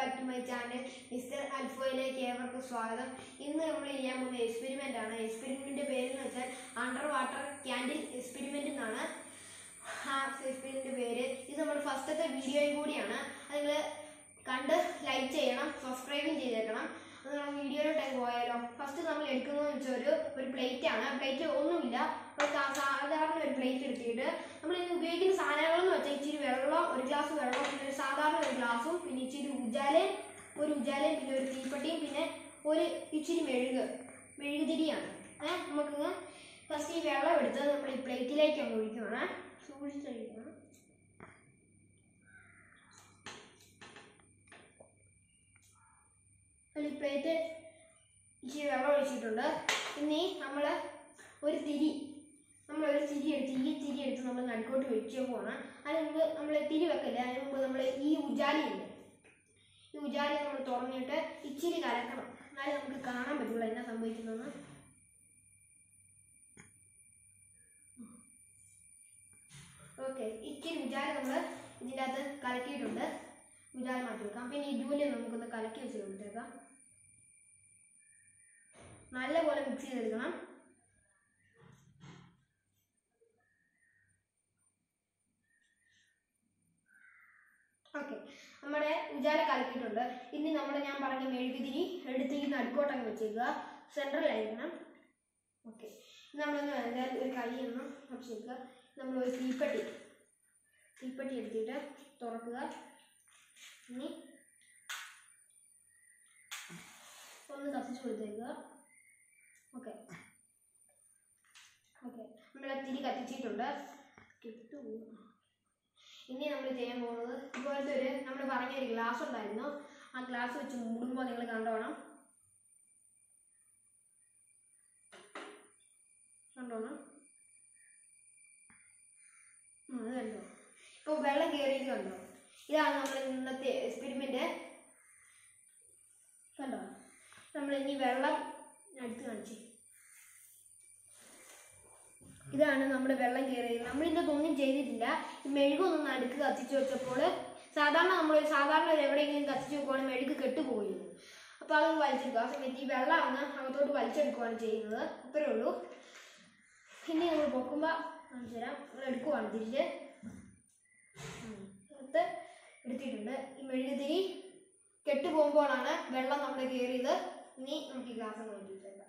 Back to my channel mister അൽഫോയിലേക്ക് ഏവർക്കും സ്വാഗതം ഇന്ന് നമ്മൾ ചെയ്യാൻ പോകുന്ന എക്സ്പെരിമെൻ്റ് ആണ് എക്സ്പെരിമെൻറ്റിൻ്റെ പേരെന്ന് വെച്ചാൽ അണ്ടർ വാട്ടർ ക്യാൻഡിൽ എക്സ്പെരിമെൻ്റ് എന്നാണ് ആ എക്സ്പെരിമെൻറ്റിൻ്റെ പേര് ഇത് നമ്മുടെ ഫസ്റ്റത്തെ വീഡിയോയും കൂടിയാണ് അത് നിങ്ങൾ കണ്ട് ലൈക്ക് ചെയ്യണം സബ്സ്ക്രൈബും ചെയ്തേക്കണം അത് നമ്മൾ വീഡിയോയിലോട്ട് പോയാലോ ഫസ്റ്റ് നമ്മൾ എടുക്കുന്നതെന്ന് വെച്ചാൽ ഒരു ഒരു പ്ലേറ്റ് ആണ് പ്ലേറ്റ് ഒന്നുമില്ല ഒരു സാ- സാധാരണ ഒരു പ്ലേറ്റ് എടുത്തിട്ട് നമ്മൾ ഇന്ന് ഉപയോഗിക്കുന്ന സാധനങ്ങൾ എന്ന് വെച്ചാൽ ഇച്ചിരി വെള്ളം ഒരു ഗ്ലാസ് വെള്ളം പിന്നെ ഒരു സാധാരണ ഒരു ഗ്ലാസും പിന്നെ ഇച്ചിരി ഉജാലയും ഒരു ഉജാലയും പിന്നെ ഒരു തീപ്പെട്ടിയും പിന്നെ ഒരു ഇച്ചിരി മെഴുക് മെഴുകുതിരിയാണ് ഏഹ് നമുക്ക് ഫസ്റ്റ് ഈ വെള്ളം എടുത്ത് നമ്മൾ ഈ പ്ലേറ്റിലേക്ക് അങ്ങ് ഒഴിക്കുകയാണ് സൂക്ഷിച്ചൊഴിക്കണം ഒരു പ്ലേറ്റ് ഇച്ചിരി വെള്ളം ഒഴിച്ചിട്ടുണ്ട് ഇനി നമ്മൾ ഒരു തിരി നമ്മൾ ഒരു തിരി എടുത്ത് ഈ തിരി എടുത്ത് നമ്മൾ നടുക്കോട്ട് വെച്ച് പോകണം അതിന് മുമ്പ് നമ്മൾ തിരി വെക്കില്ല അതിന് മുമ്പ് നമ്മൾ ഈ ഉജാലിയില്ലേ ഈ ഉജാലി നമ്മൾ തുറന്നിട്ട് ഇച്ചിരി കലക്കണം എന്നാലേ നമുക്ക് കാണാൻ പറ്റുള്ളൂ എന്നാ സംഭവിക്കുന്നതെന്ന് ഓക്കെ ഇച്ചിരി ഉജാല നമ്മൾ ഇതിൻ്റെ അകത്ത് കലക്കിയിട്ടുണ്ട് ഉജാല മാറ്റി വെക്കാം പിന്നെ ഇതുപോലെ നമുക്കൊന്ന് കലക്കി വെച്ച് കൊടുത്തേക്കാം നല്ലപോലെ മിക്സ് ചെയ്തെടുക്കണം ഓക്കെ നമ്മുടെ ഉജാല കലക്കിയിട്ടുണ്ട് ഇനി നമ്മൾ ഞാൻ പറഞ്ഞ മെഴുകുതിരി എടുത്ത് ഈ നടുക്കോട്ടങ്ങ് വെച്ചേക്കുക സെൻട്രലായിരിക്കണം ഓക്കെ നമ്മളൊന്ന് എന്തായാലും ഒരു കൈ ഒന്ന് വെച്ചേക്കുക നമ്മൾ ഒരു തീപ്പെട്ടി തീപ്പെട്ടി എടുത്തിട്ട് തുറക്കുക ഇനി ഒന്ന് കത്തിച്ച് കൊടുത്തേക്കുക ഓക്കെ ഓക്കെ നമ്മൾ തിരി കത്തിച്ചിട്ടുണ്ട് കിട്ടൂ ഇനി നമ്മൾ ചെയ്യാൻ പോകുന്നത് ഇതുപോലത്തെ ഒരു നമ്മൾ പറഞ്ഞ ഒരു ഗ്ലാസ് ഉണ്ടായിരുന്നു ആ ഗ്ലാസ് വെച്ച് മൂടുമ്പോൾ നിങ്ങൾ കണ്ടോണം കണ്ടോണം ഉം, അത് കണ്ടോ ഇപ്പോൾ വെള്ളം കയറിയത് കണ്ടോ ഇതാണ് നമ്മൾ ഇന്നത്തെ എക്സ്പെരിമെൻ്റ് കണ്ടോ നമ്മൾ ഇനി വെള്ളം അടുത്ത് കാണിച്ചു ഇതാണ് നമ്മുടെ വെള്ളം കയറിയത് നമ്മൾ ഇതിനകത്ത് ഒന്നും ചെയ്തിട്ടില്ല ഈ മെഴുകൊന്നും നടുക്ക് കത്തിച്ച് വെച്ചപ്പോൾ സാധാരണ നമ്മൾ സാധാരണ ഒരു എവിടെയെങ്കിലും കത്തിച്ച് വെക്കുവാണെങ്കിൽ മെഴുക്ക് കെട്ടുപോയിരുന്നു അപ്പോൾ അത് വലിച്ചെടുക്കുക ആ സമയത്ത് ഈ വെള്ളം അങ്ങ് അകത്തോട്ട് വലിച്ചെടുക്കുകയാണ് ചെയ്യുന്നത് അത്രേ ഉള്ളൂ ഇനി നമ്മൾ പൊക്കുമ്പോൾ കാണിച്ചു തരാം നമ്മൾ എടുക്കുവാണ് തിരിച്ച് ഉം. എടുത്ത് എടുത്തിട്ടുണ്ട് ഈ മെഴുകുതിരി കെട്ടു പോകുമ്പോഴാണ് വെള്ളം നമ്മുടെ കയറിയത് ഇനി നമുക്ക് ഈ ഗ്ലാസ് മാറ്റി വെച്ചേക്കാം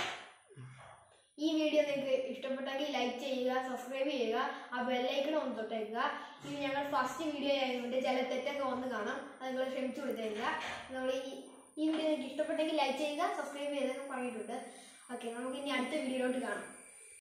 ഈ വീഡിയോ നിങ്ങൾക്ക് ഇഷ്ടപ്പെട്ടെങ്കിൽ ലൈക്ക് ചെയ്യുക സബ്സ്ക്രൈബ് ചെയ്യുക ആ ബെല്ലൈക്കൺ ഒന്ന് തൊട്ടേക്കുക ഇത് ഞങ്ങൾ ഫസ്റ്റ് വീഡിയോ ആയതുകൊണ്ട് ചില തെറ്റൊക്കെ വന്ന് കാണാം അത് നിങ്ങൾ ക്ഷമിച്ചു കൊടുത്തേക്കുക നമ്മൾ ഈ ഈ വീഡിയോ നിങ്ങൾക്ക് ഇഷ്ടപ്പെട്ടെങ്കിൽ ലൈക്ക് ചെയ്യുക സബ്സ്ക്രൈബ് ചെയ്തൊക്കെ പറഞ്ഞിട്ടുണ്ട് ഓക്കെ നമുക്ക് ഇനി അടുത്ത വീഡിയോയിലോട്ട് കാണാം